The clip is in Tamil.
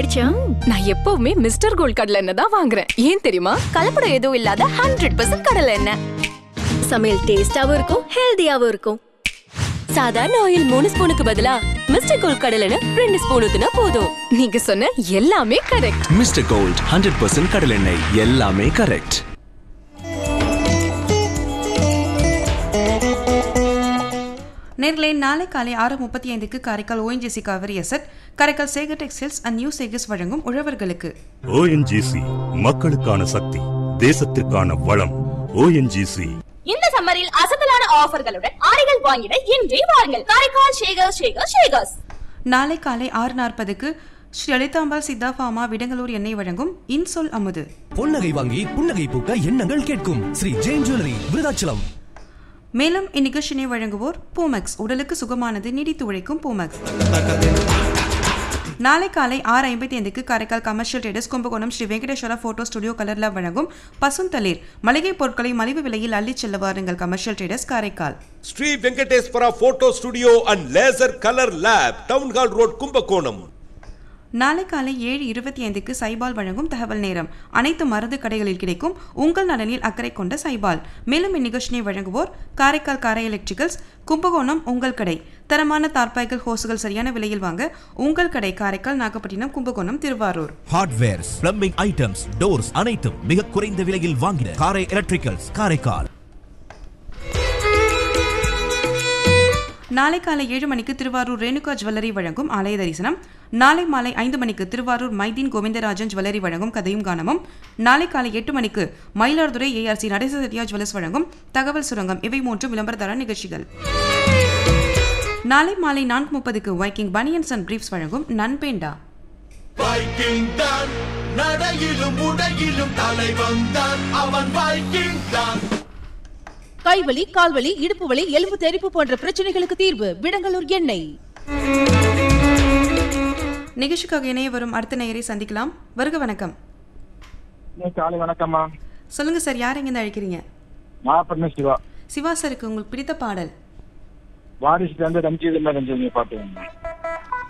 ஆயிடுச்சா நான் எப்பவுமே மிஸ்டர் கோல்ட் கடலை எண்ணெய் தான் வாங்குறேன் ஏன் தெரியுமா கலப்படம் எதுவும் இல்லாத ஹண்ட்ரட் பர்சன்ட் கடலை எண்ணெய் சமையல் டேஸ்டாவும் இருக்கும் ஹெல்தியாவும் இருக்கும் சாதாரண ஆயில் மூணு ஸ்பூனுக்கு பதிலா மிஸ்டர் கோல்ட் கடலை எண்ணெய் ரெண்டு ஸ்பூன் ஊத்துனா போதும் நீங்க சொன்ன எல்லாமே correct mister gold hundred percent கடலெண்ணெய் எல்லாமே கரெக்ட் நேர்களே நாளை காலை ஆறு முப்பத்தி ஐந்துக்கு Karaikal ONGC Kaveri asset Karaikal Sekar textiles and new Sekars வழங்கும் உழவர்களுக்கு ஓஎன்ஜிசி மக்களுக்கான சக்தி தேசத்திற்கான வளம் ஓஎன்ஜிசி இந்த சம்மரில் அசத்தலான ஆஃபர்களுடன் ஆடைகள் வாங்கிட இன்றே வாருங்கள் காரைக்கால் ஷேகர் ஷேகர் ஷேகர்ஸ் நாளை காலை ஆறு நாற்பதுக்கு ஸ்ரீ லலிதாம்பாள் சித்தா ஃபார்மா விடங்கலூர் எண்ணெய் வழங்கும் இன்சொல் அமுது பொன்னகை வாங்கி புன்னகை பூக்க எண்ணங்கள் கேட்கும் ஸ்ரீ ஜெயின் ஜுவல்லரி விருதாச்சலம் மேலும் இந்நிகழ்ச்சியினை வழங்குவோர் பூமெக்ஸ் உடலுக்கு சுகமானது நீடித்து உழைக்கும் பூமெக்ஸ் நாளை காலை ஆறு ஐம்பத்தி ஐந்துக்கு Karaikal commercial traders Kumbakonam Sri Venkateswara photo studio கலர்ல வழங்கும் பசுந்தளிர் மளிகை பொருட்களை மலிவு விலையில் அள்ளிச் செல்ல வாருங்கள் commercial traders Karaikal Sri Venkateswara photo studio and laser colour lab town hall road Kumbakonam நாளை காலை ஏழு இருபத்தி ஐந்துக்கு சைபால் வழங்கும் தகவல் நேரம் அனைத்து மருந்து கடைகளில் கிடைக்கும் உங்கள் நலனில் அக்கறை கொண்ட சைபால் மேலும் இந்நிகழ்ச்சியை வழங்குவோர் காரைக்கால் காரை எலக்ட்ரிக்கல்ஸ் கும்பகோணம் உங்கள் கடை தரமான தார்பாய்கள் ஹோசுகள் சரியான விலையில் வாங்க உங்கள் கடை Karaikal Nagapattinam Kumbakonam Thiruvarur hardwares plumbing items doors அனைத்தும் மிக குறைந்த விலையில் வாங்கின காரை எலக்ட்ரிக்கல்ஸ் காரைக்கால் நாளை காலை ஏழு மணிக்கு திருவாரூர் ரேணுகா ஜுவல்லரி வழங்கும் ஆலய தரிசனம் நாளை மாலை ஐந்து மணிக்கு திருவாரூர் மைதீன் கோவிந்தராஜன் ஜுவல்லரி வழங்கும் கதையும் காணமும் நாளை காலை எட்டு மணிக்கு மயிலாடுதுறை ஏஆர்சி நடேச செட்டியா ஜுவல்லர்ஸ் வழங்கும் தகவல் சுரங்கம் இவை மூன்று விளம்பரதர நிகழ்ச்சிகள் நாளை மாலை நான்கு முப்பதுக்கு வைக்கிங் பனியன்ஸ் அண்ட் பிரீஃப்ஸ் வழங்கும் நன்பேண்டா வைக்கிங் தான் நடையிலும் உடையிலும் தலைவன் தான் அவன் வைக்கிங் தான் கைவலி கால்வலி இடுப்பு வலி எலும்பு தெறிப்பு போன்ற பிரச்சனைகளுக்கு தீர்வு விடங்கலூர் எண்ணெய் நிகழ்ச்சிக்காக இணைய வரும் அடுத்த நேயரை சந்திக்கலாம் வருக வணக்கம் காலை வணக்கம்மா சொல்லுங்க சார் யார் எங்கேருந்து அழைக்கிறீங்க நாகப்பட்டினம் சிவா சிவா சாருக்கு உங்களுக்கு பிடித்த பாடல் வாரிசுல இருந்து ரஞ்சித் ரஞ்சித் பாட்டு வேணும்